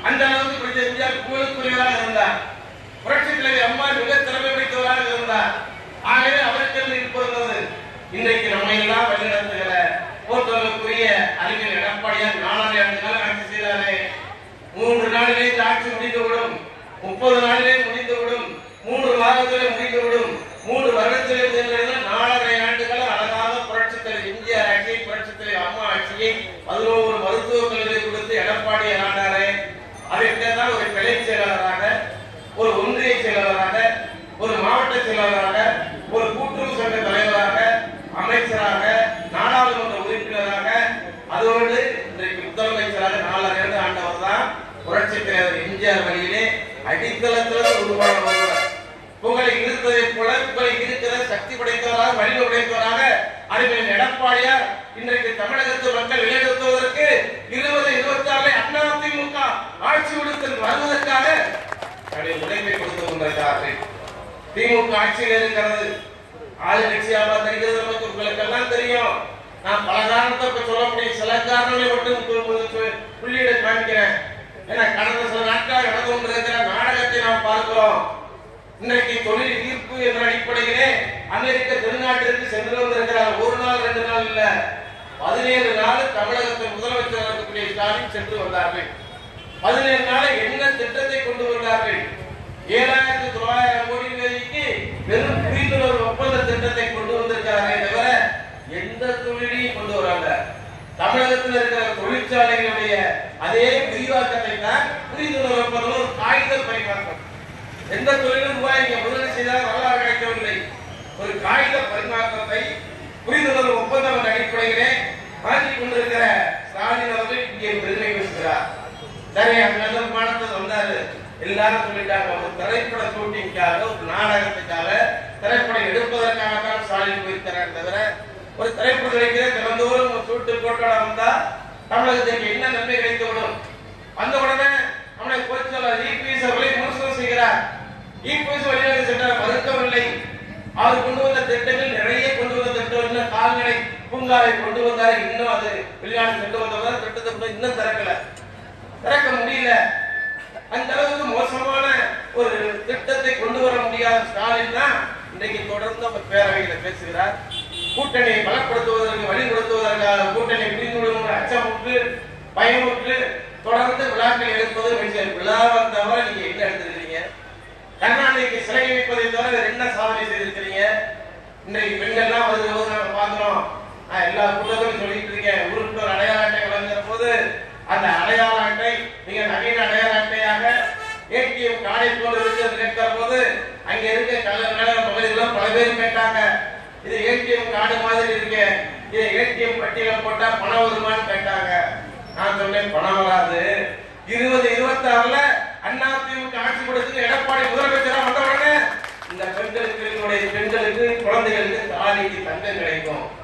அந்த அளவுக்கு படித்த எம்ஜிஆர் புகழுக்குரியவராக இருந்தார் புரட்சி தலைவர் அம்மா மிக திறமை படைத்தவராக இருந்தார் ஆகவே அவருக்கு இருப்பது இன்றைக்கு நம்மை எல்லாம் வழிநடத்துகிற போர்த்தவர்களுக்குரிய அறிஞர் எடப்பாடியார் நாலாண்டு ஆண்டு காலம் ஆட்சி செய்தாரே மூன்று நாளிலே இந்த ஆட்சி முடிந்துவிடும் முப்பது நாளிலே முடிந்துவிடும் மூன்று மாதத்திலே முடிந்துவிடும் மூன்று வருடத்திலே தேர்ந்தெடுத்த நாலரை ஆண்டுகள் அழகாக புரட்சி தலைவர் எம்ஜிஆர் ஆட்சியை புரட்சி தலைவர் அம்மா ஆட்சியை பதினோரு மருத்துவக் கல்லூரி கொடுத்து எடப்பாடி ஆண்டாரே அதற்கு தான் ஒரு கிளை செயலாளராக ஒரு ஒன்றிய செயலாளராக ஒரு மாவட்ட செயலாளராக ஒரு கூட்டுறவு சங்க தலைவராக அமைச்சராக நாடாளுமன்ற உறுப்பினராக அதோடு இன்றைக்கு முதலமைச்சராக நாலரை ஆண்டு ஆண்டவர் தான் புரட்சி தலைவர் எம்ஜிஆர் வழியிலே அடித்தளத்தில் உருவான ஒருவர் புகழை இருப்பதை போல புகழை இருக்கிற சக்தி படைத்தவராக வலிமை படைத்தவராக அறிஞர் எடப்பாடியார் இன்றைக்கு தமிழகத்து மக்கள் விளையாடுவதற்கு இருபது இருபத்தி ஆறு அதிமுக ஆட்சி விடுத்தல் வருவதற்காக தன்னுடைய உழைப்பை கொடுத்து கொண்டிருக்கிறார்கள் திமுக ஆட்சியில் இருக்கிறது ஆளுங்கட்சியாக தெரிகிறது நமக்கு உங்களுக்கு எல்லாம் தெரியும் நான் பல காரணத்தை இப்ப சொல்ல முடியும் சில காரணங்களை மட்டும் கு- கு- புள்ளியிட காமிக்கிறேன் ஏன்னா கடந்த சில நாட்களாக நடந்து கொண்டிருக்கிற நாடகத்தை நாம் பார்க்கிறோம் இன்றைக்கு தொழில் ஈர்ப்பு என்ற அடிப்படையிலே அமெரிக்க திருநாட்டிற்கு சென்று வந்திருக்கிறார் ஒரு நாள் ரெண்டு நாள் இல்ல பதினேழு நாள் தமிழகத்தின் முதலமைச்சர் இருக்கக்கூடிய ஸ்டாலின் சென்று வந்தார்கள் பதினேழு நாள் என்ன திட்டத்தை கொண்டு வந்தார்கள் ஏழாயிரத்தி தொள்ளாயிரம் கோடி ரூபாய்க்கு வெறும் புரிந்துணர்வு ஒப்பந்த திட்டத்தை கொண்டு வந்திருக்கிறாரே தவிர எந்த தொழிலையும் கொண்டு வராங்க தமிழகத்தில் இருக்கிற தொழிற்சாலைகளுடைய அதே விரிவாக்கத்தை தான் புரிந்துணர்வு ஒப்பந்தம் ஒரு காகித பரிமாற்றம் எந்த தொழிலும் ரூபாய் இங்க முதலீடு செய்தால் வரலாறு கிடைக்கவில்லை ஒரு காகித பரிமாற்றத்தை புரிந்துணர்வு ஒப்பந்தம் என்ற அடிப்படையிலே மாற்றி கொண்டிருக்கிற ஸ்டாலின் அவர்கள் இங்கே பெருமை பேசுகிறார் சரி அந்த விமானத்தில் வந்தாரு எல்லாரும் சொல்லிட்டாங்க ஒரு திரைப்பட ஷூட்டிங்காக ஒரு நாடகத்துக்காக திரைப்படம் எடுப்பதற்காக தான் ஸ்டாலின் போயிருக்கிறார் தவிர ஒரு திரைப்படம் கிடைக்கிற தினந்தோறும் ஒரு சூட்டு போட்டோட வந்தா தமிழகத்துக்கு என்ன நன்மை கிடைத்துவிடும் வந்த உடனே நம்முடைய பொதுச்செயலாளர் இபிஎஸ் அவர்களை விமர்சனம் செய்கிறார் இபிஎஸ் வெளிநாடு சென்றார் மறுக்கவில்லை அவர் கொண்டு வந்த திட்டங்கள் நிறைய கொண்டு வந்த திட்டம் இன்னும் கால்நடை பூங்காவை கொண்டு வந்தார் இன்னும் அது வெளிநாடு சென்று வந்தவர் திட்டத்தை கூட இன்னும் திறக்கல திறக்க முடியல அந்த அளவுக்கு மோசமான ஒரு திட்டத்தை கொண்டு வர முடியாத ஸ்டாலின் தான் இன்றைக்கு தொடர்ந்து அவர் பேரவையில பேசுகிறார் கூட்டணியை பலப்படுத்துவதற்கு வழிபடுத்துவதற்காக கூட்டணி பிரிந்துவிடும் அச்சமுற்று பயமுற்று தொடர்ந்து விழாக்கள் எடுப்பது மனுஷன் விழாவை தவிர நீங்க என்ன எடுத்திருக்கிறீங்க கருணாநிதிக்கு சிலை வைப்பதை தவிர வேற என்ன சாதனை செய்திருக்கிறீங்க இன்றைக்கு பெண்கள்லாம் வருது போது நாங்க பாக்குறோம் நான் எல்லா கூட்டத்திலும் சொல்லிட்டு இருக்கேன் உறுப்பினர் அடையாள அட்டை வழங்குற போது அந்த அடையாள அட்டை மிக நவீன அடையாள அட்டையாக ஏடிஎம் கார்டை போல இருக்கிறது கேட்கிற போது அங்க இருக்க கல்ல பகுதிகளும் பல பேர் கேட்டாங்க இது ஏடிஎம் கார்டு மாதிரி இருக்கு இது ஏடிஎம் பட்டியல போட்டா பணம் வருமான்னு கேட்டாங்க நான் சொன்னேன் பணம் வராது இருபது இருபத்தி ஆறுல அண்ணா திமுக ஆட்சி கொடுத்து எடப்பாடி முதலமைச்சரா வந்த உடனே இந்த பெண்களுக்கு என்னுடைய பெண்களுக்கு குழந்தைகளுக்கு தாலிக்கு தங்கம் கிடைக்கும்